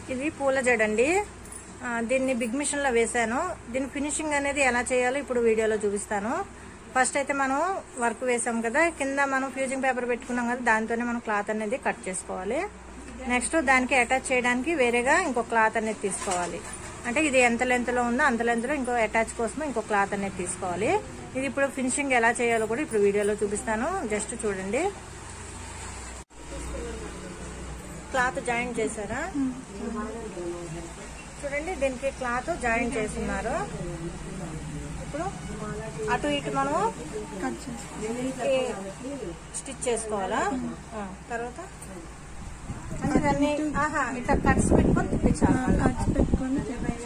ఇది పూల జడ అండి ఆ, దీన్ని బిగ్ మిషన్ లో వేసాను దీని ఫినిషింగ్ అనేది ఎలా చేయాలో ఇప్పుడు వీడియోలో చూపిస్తాను ఫస్ట్ అయితే మనం వర్క్ వేసాం కదా కింద మనం ఫ్యూజింగ్ పేపర్ పెట్టుకున్నాం కదా దాంతోనే మనం క్లాత్ అనేది కట్ చేసుకోవాలి నెక్స్ట్ దానికి అటాచ్ చేయడానికి వేరేగా ఇంకో క్లాత్ అనేది తీసుకోవాలి అంటే ఇది ఎంత లెంత్ లో ఉందో అంత లెంత్ లో ఇంకో అటాచ్ కోసం ఇంకో క్లాత్ అనేది తీసుకోవాలి ఇది ఇప్పుడు ఫినిషింగ్ ఎలా చేయాలో కూడా ఇప్పుడు వీడియోలో చూపిస్తాను జస్ట్ చూడండి క్లాత్ జాయింట్ చేశారా చూడండి దీనికి క్లాత్ జాయింట్ చేస్తున్నారు ఇప్పుడు అటు ఇటు మనం కట్ చేసి దీనికి స్టిచ్ చేసుకోవాలా ఆ, తర్వాత అంటే దాన్ని ఆహా ఇట్లా కట్స్ పెట్టుకొని తిప్పించాలి మళ్ళా. కట్ పెట్టుకొని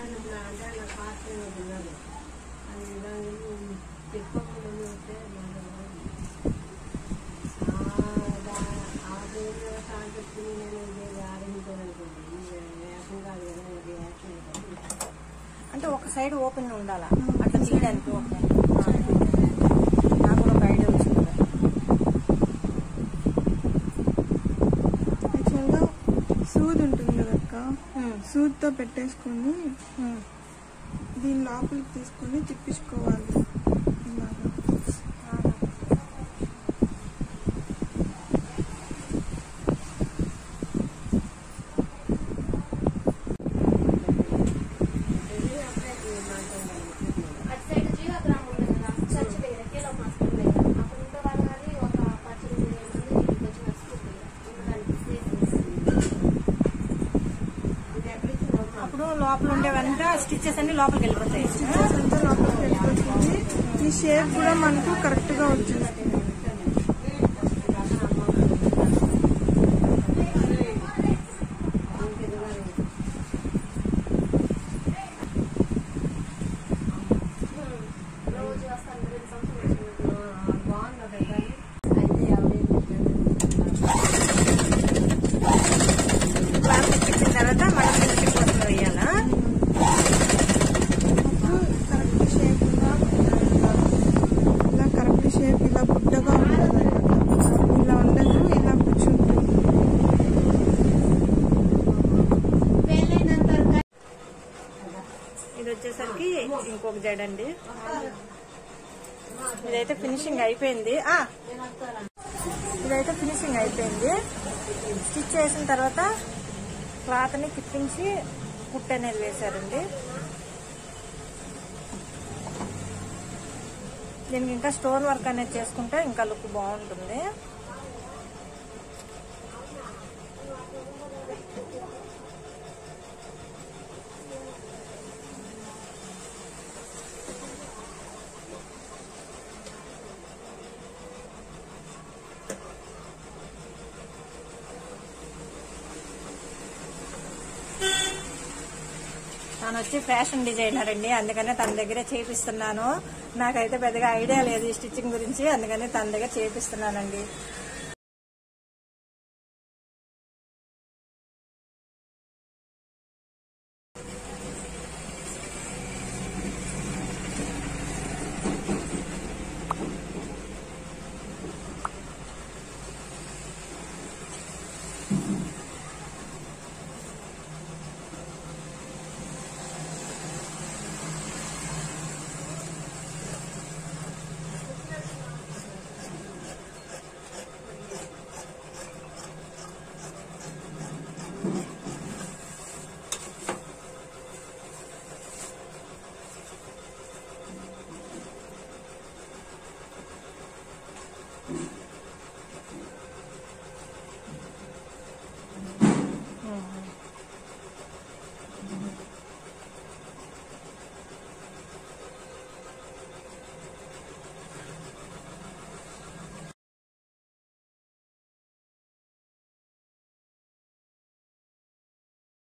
అంటే ఒక సైడ్ ఓపెన్ ఉండాలా అట్లా తీయడానికి ఓకే నాకు కూడా ఒక ఐడియా వచ్చింది యాక్చువల్గా సూద్ ఉంటుంది కదా అక్క ఉమ్, సూద్తో పెట్టేసుకొని ఉమ్. దీని లోపలికి తీసుకొని తిప్పించుకోవాలి ఇలాగా ఆహా. అటు సైడ్ జీవగ్రామం ఉంది కదా చర్చ్ దగ్గర కిలో మాస్టర్ దగ్గర అక్కడ ఉంటే వాళ్ళు కానీ ఒక పద్దెనిమిది వేల మంది ఇక్కడికి వచ్చి నడుచుకుంటారు ఉండడానికి ప్లేసెస్ అప్పుడు లోపల ఉండేవంతా స్టిచెస్ అన్ని లోపలికి వెళ్ళిపోతాయి అంతా లోపలికి వెళ్ళిపోతుంది ఈ షేప్ కూడా మనకు కరెక్ట్గా వచ్చేస్తుంది రోజు వస్తాను రెండు సంవత్సరాలు వచ్చింది క్లాత్ తిప్పించిన తర్వాత మనం ఫినిషింగ్ కోసం వేయాలా అప్పుడు కరెక్ట్ షేప్ ఇలా ఇలా కరెక్ట్ షేప్ ఇలా బుడ్డగా ఉంటుంది ఇలా ఉండదు ఇలా కూర్చుంటుంది పెళ్ళైన తర్వాత ఇది వచ్చేసరికి ఇంకొక జడ అండి ఇదైతే ఫినిషింగ్ అయిపోయింది ఆ ఇదైతే ఫినిషింగ్ అయిపోయింది స్టిచ్ చేసిన తర్వాత క్లాత్ ని తిప్పించి కుట్ అనేది వేశారండి దీనికి ఇంకా స్టోన్ వర్క్ అనేది చేసుకుంటే ఇంకా లుక్ బాగుంటుంది తను వచ్చి ఫ్యాషన్ డిజైనర్ అండి అందుకనే తన దగ్గరే చేపిస్తున్నాను నాకైతే పెద్దగా ఐడియా లేదు ఈ స్టిచ్చింగ్ గురించి అందుకని తన దగ్గర చేపిస్తున్నానండి